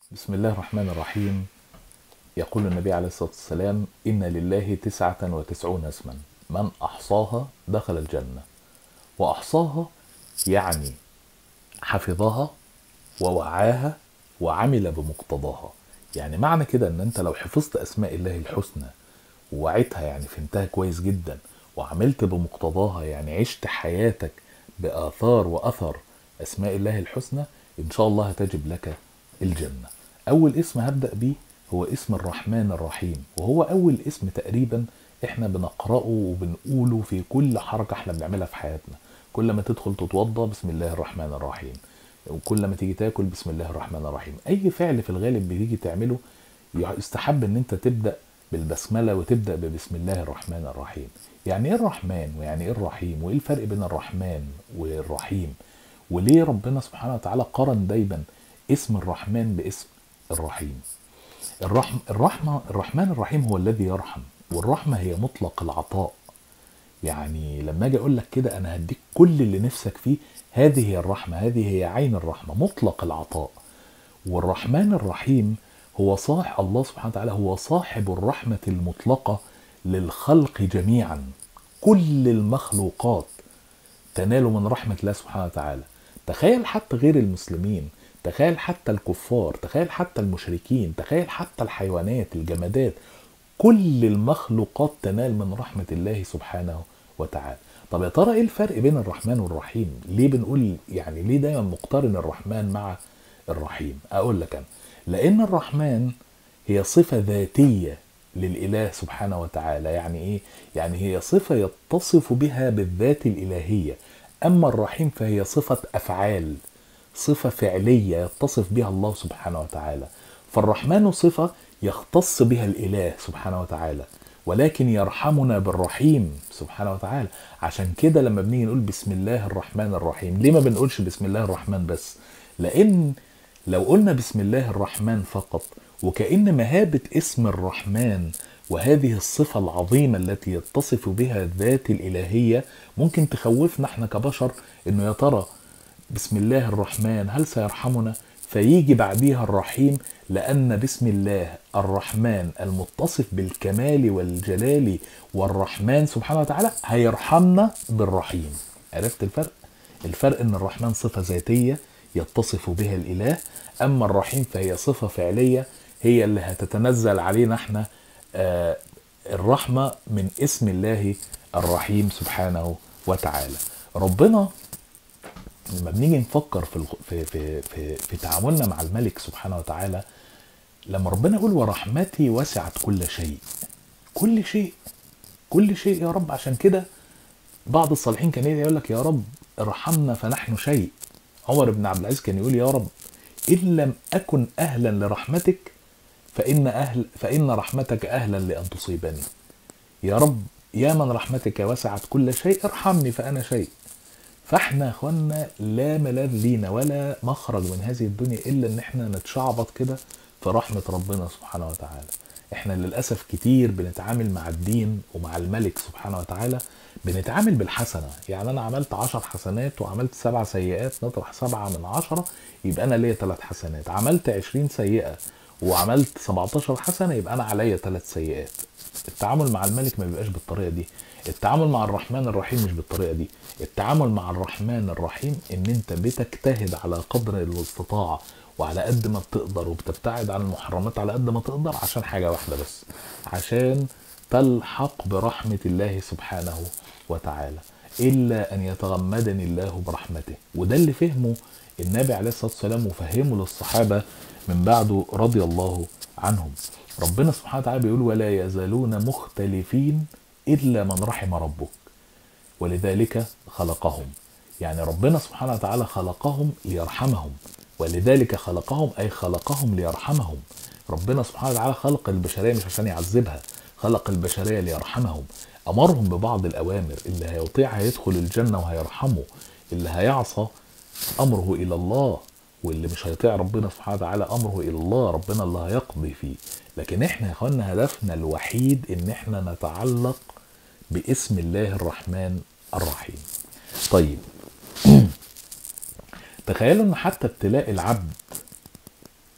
بسم الله الرحمن الرحيم يقول النبي عليه الصلاة والسلام إن لله تسعة وتسعون اسما من أحصاها دخل الجنة وأحصاها يعني حفظها ووعاها وعمل بمقتضاها يعني معنى كده ان انت لو حفظت اسماء الله الحسنى ووعيتها يعني فهمتها كويس جدا وعملت بمقتضاها يعني عشت حياتك بآثار وأثر أسماء الله الحسنى إن شاء الله هتجب لك الجنة أول اسم هبدأ بيه هو اسم الرحمن الرحيم وهو أول اسم تقريبا احنا بنقرأه وبنقوله في كل حركة احنا بنعملها في حياتنا كل ما تدخل تتوضى بسم الله الرحمن الرحيم وكل ما تيجي تاكل بسم الله الرحمن الرحيم اي فعل في الغالب بتيجي تعمله يستحب ان انت تبدا بالبسمله وتبدا ببسم الله الرحمن الرحيم يعني ايه الرحمن ويعني ايه الرحيم وايه الفرق بين الرحمن والرحيم وليه ربنا سبحانه وتعالى قرن دايما اسم الرحمن باسم الرحيم الرحم الرحمه الرحمن الرحيم هو الذي يرحم والرحمه هي مطلق العطاء يعني لما اجي اقول لك كده انا هديك كل اللي نفسك فيه هذه هي الرحمه هذه هي عين الرحمه مطلق العطاء والرحمن الرحيم هو صاح الله سبحانه وتعالى هو صاحب الرحمه المطلقه للخلق جميعا كل المخلوقات تنال من رحمه الله سبحانه وتعالى تخيل حتى غير المسلمين تخيل حتى الكفار تخيل حتى المشركين تخيل حتى الحيوانات الجمادات كل المخلوقات تنال من رحمة الله سبحانه وتعالى طب يا ترى ايه الفرق بين الرحمن والرحيم ليه بنقول يعني ليه دايما مقترن الرحمن مع الرحيم اقول لك انا لان الرحمن هي صفة ذاتية للإله سبحانه وتعالى يعني إيه؟ يعني هي صفة يتصف بها بالذات الإلهية أما الرحيم فهي صفة أفعال صفة فعلية يتصف بها الله سبحانه وتعالى فالرحمن صفة يختص بها الإله سبحانه وتعالى ولكن يرحمنا بالرحيم سبحانه وتعالى عشان كده لما بنيجي نقول بسم الله الرحمن الرحيم ليه ما بنقولش بسم الله الرحمن بس لأن لو قلنا بسم الله الرحمن فقط وكأن مهابة اسم الرحمن وهذه الصفة العظيمة التي يتصف بها الذات الإلهية ممكن تخوفنا احنا كبشر انه يا ترى بسم الله الرحمن هل سيرحمنا فيجي بعديها الرحيم لأن بسم الله الرحمن المتصف بالكمال والجلال والرحمن سبحانه وتعالى هيرحمنا بالرحيم عرفت الفرق؟ الفرق ان الرحمن صفة ذاتية يتصف بها الإله أما الرحيم فهي صفة فعلية هي اللي هتتنزل علينا احنا آه الرحمة من اسم الله الرحيم سبحانه وتعالى ربنا لما بنيجي نفكر في في في في, في تعاملنا مع الملك سبحانه وتعالى لما ربنا يقول ورحمتي وسعت كل شيء كل شيء كل شيء يا رب عشان كده بعض الصالحين كان يقول لك يا رب ارحمنا فنحن شيء عمر بن عبد العزيز كان يقول يا رب ان لم اكن اهلا لرحمتك فان اهل فان رحمتك اهلا لان تصيبني يا رب يا من رحمتك وسعت كل شيء ارحمني فانا شيء فاحنا يا اخوانا لا ملاذ لينا ولا مخرج من هذه الدنيا الا ان احنا نتشعبط كده في رحمه ربنا سبحانه وتعالى احنا للاسف كتير بنتعامل مع الدين ومع الملك سبحانه وتعالى بنتعامل بالحسنه يعني انا عملت عشر حسنات وعملت سبع سيئات نطرح سبعة من عشرة يبقى انا ليا ثلاث حسنات عملت عشرين سيئه وعملت 17 حسنه يبقى انا عليا ثلاث سيئات التعامل مع الملك ما بيبقاش بالطريقه دي التعامل مع الرحمن الرحيم مش بالطريقه دي التعامل مع الرحمن الرحيم ان انت بتجتهد على قدر الاستطاعه وعلى قد ما بتقدر وبتبتعد عن المحرمات على قد ما تقدر عشان حاجه واحده بس عشان تلحق برحمه الله سبحانه وتعالى الا ان يتغمدني الله برحمته وده اللي فهمه النبي عليه الصلاه والسلام وفهمه للصحابه من بعده رضي الله عنهم ربنا سبحانه وتعالى بيقول ولا يزالون مختلفين إلا من رحم ربك ولذلك خلقهم يعني ربنا سبحانه وتعالى خلقهم ليرحمهم ولذلك خلقهم أي خلقهم ليرحمهم ربنا سبحانه وتعالى خلق البشرية مش عشان يعذبها خلق البشرية ليرحمهم أمرهم ببعض الأوامر اللي هيطيع هيدخل الجنة وهيرحمه اللي هيعصى أمره إلى الله واللي مش هيطيع ربنا سبحانه وتعالى امره الى الله ربنا اللي هيقضي فيه لكن احنا يا اخوانا هدفنا الوحيد ان احنا نتعلق باسم الله الرحمن الرحيم طيب تخيلوا ان حتى ابتلاء العبد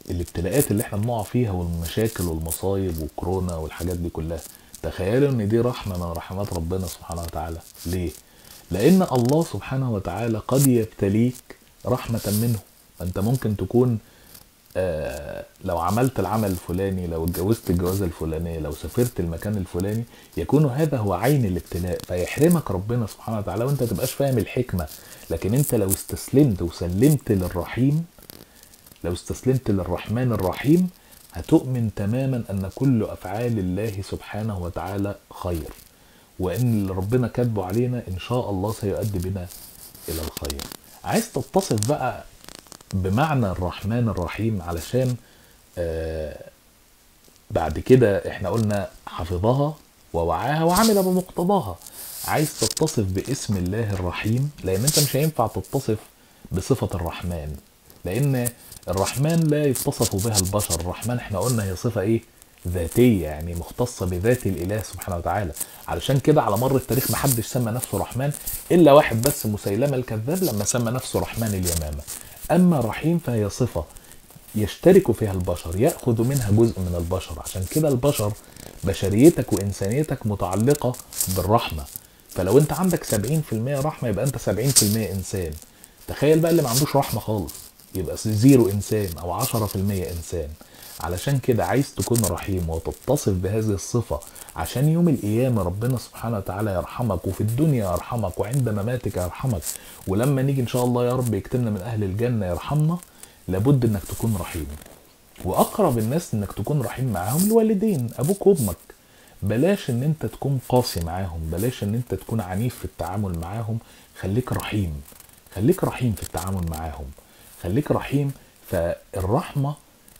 الابتلاءات اللي احنا بنقع فيها والمشاكل والمصايب والكورونا والحاجات دي كلها تخيلوا ان دي رحمه من رحمات ربنا سبحانه وتعالى ليه لان الله سبحانه وتعالى قد يبتليك رحمه منه انت ممكن تكون آه، لو عملت العمل الفلاني لو اتجوزت الجوازه الفلانيه لو سافرت المكان الفلاني يكون هذا هو عين الابتلاء فيحرمك ربنا سبحانه وتعالى وانت تبقاش فاهم الحكمه لكن انت لو استسلمت وسلمت للرحيم لو استسلمت للرحمن الرحيم هتؤمن تماما ان كل افعال الله سبحانه وتعالى خير وان اللي ربنا كاتبه علينا ان شاء الله سيؤدي بنا الى الخير عايز تتصف بقى بمعنى الرحمن الرحيم علشان آه بعد كده احنا قلنا حفظها ووعاها وعمل بمقتضاها عايز تتصف باسم الله الرحيم لان انت مش هينفع تتصف بصفة الرحمن لان الرحمن لا يتصف بها البشر الرحمن احنا قلنا هي صفة ايه ذاتية يعني مختصة بذات الاله سبحانه وتعالى علشان كده على مر التاريخ محدش سمى نفسه رحمن الا واحد بس مسيلمة الكذاب لما سمى نفسه رحمن اليمامة اما رحيم فهي صفة يشترك فيها البشر ياخذ منها جزء من البشر عشان كده البشر بشريتك وانسانيتك متعلقه بالرحمه فلو انت عندك 70% رحمه يبقى انت 70% انسان تخيل بقى اللي ما عندوش رحمه خالص يبقى زيرو انسان او 10% انسان علشان كده عايز تكون رحيم وتتصف بهذه الصفه عشان يوم القيامه ربنا سبحانه وتعالى يرحمك وفي الدنيا يرحمك وعند مماتك يرحمك ولما نيجي ان شاء الله يا رب يكتبنا من اهل الجنه يرحمنا لابد انك تكون رحيم واقرب الناس انك تكون رحيم معاهم الوالدين ابوك وامك بلاش ان انت تكون قاسي معاهم بلاش ان انت تكون عنيف في التعامل معاهم خليك رحيم خليك رحيم في التعامل معاهم خليك رحيم فالرحمة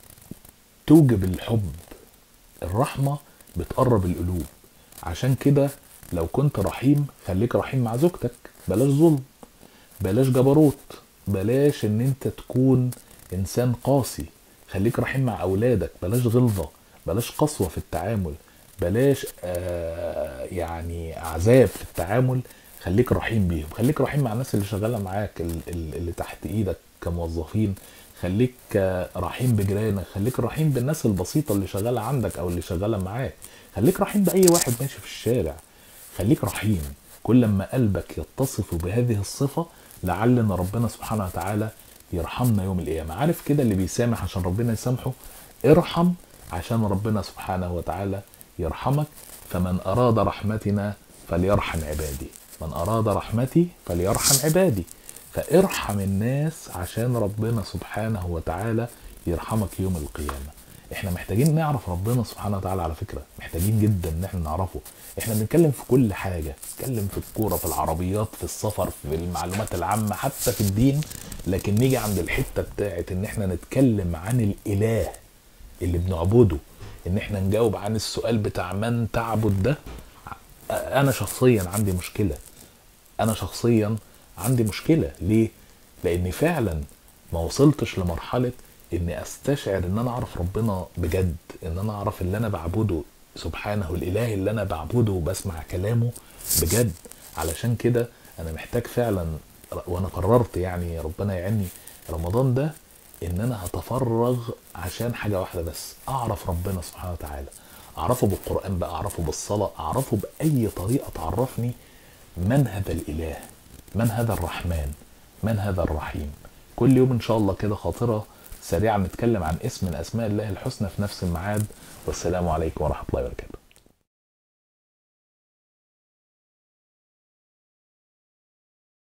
توجب الحب الرحمة بتقرب القلوب عشان كده لو كنت رحيم خليك رحيم مع زوجتك بلاش ظلم بلاش جبروت بلاش ان انت تكون انسان قاسي خليك رحيم مع اولادك بلاش غلظه بلاش قسوه في التعامل بلاش آه يعني عذاب في التعامل خليك رحيم بيهم خليك رحيم مع الناس اللي شغاله معاك ال- ال- اللي تحت ايدك كموظفين خليك آه، رحيم بجيرانك خليك رحيم بالناس البسيطه اللي شغاله عندك او اللي شغاله معاك خليك رحيم باي واحد ماشي في الشارع خليك رحيم كل ما قلبك يتصف بهذه الصفه لعلنا ربنا سبحانه وتعالى يرحمنا يوم القيامه عارف كده اللي بيسامح عشان ربنا يسامحه ارحم عشان ربنا سبحانه وتعالى يرحمك فمن اراد رحمتنا فليرحم عبادي من اراد رحمتي فليرحم عبادي فارحم الناس عشان ربنا سبحانه وتعالى يرحمك يوم القيامه احنا محتاجين نعرف ربنا سبحانه وتعالى على فكره محتاجين جدا ان احنا نعرفه احنا بنتكلم في كل حاجه بنتكلم في الكوره في العربيات في السفر في المعلومات العامه حتى في الدين لكن نيجي عند الحته بتاعت ان احنا نتكلم عن الاله اللي بنعبده ان احنا نجاوب عن السؤال بتاع من تعبد ده انا شخصيا عندي مشكله انا شخصيا عندي مشكله ليه لاني فعلا ما وصلتش لمرحله اني استشعر ان انا اعرف ربنا بجد ان انا اعرف اللي انا بعبده سبحانه الاله اللي انا بعبده وبسمع كلامه بجد علشان كده انا محتاج فعلا وانا قررت يعني ربنا يعيني رمضان ده ان انا هتفرغ عشان حاجه واحده بس اعرف ربنا سبحانه وتعالى اعرفه بالقران بقى اعرفه بالصلاه اعرفه باي طريقه تعرفني من هذا الاله من هذا الرحمن من هذا الرحيم كل يوم ان شاء الله كده خاطره سريعه نتكلم عن اسم من اسماء الله الحسنى في نفس الميعاد والسلام عليكم ورحمه الله وبركاته